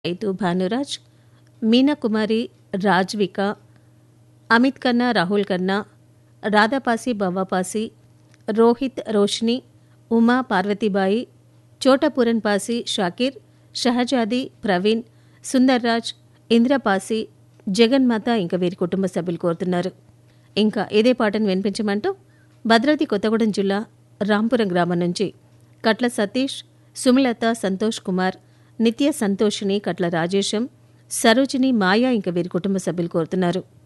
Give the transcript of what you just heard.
రైతు భానురాజ్ మీనాకుమారి రాజ్విక అమిత్ ఖన్నా రాహుల్ ఖన్నా రాధాపాసి బవ్వాపాసి రోహిత్ రోష్ని ఉమా పార్వతీబాయి చోటపూరన్ పాసి షాకీర్ షహజాది ప్రవీణ్ సుందర్రాజ్ ఇంద్రపాసి జగన్మాత ఇంకా వీరి కుటుంబ సభ్యులు కోరుతున్నారు ఇంకా ఇదే పాటను వినిపించమంటూ భద్రాద్రి కొత్తగూడెం జిల్లా రాంపురం గ్రామం నుంచి కట్ల సతీష్ సుమలత సంతోష్ కుమార్ నిత్య సంతోషిని కట్ల రాజేశం సరోజిని మాయా ఇంకా వీరి కుటుంబ సభ్యులు కోరుతున్నారు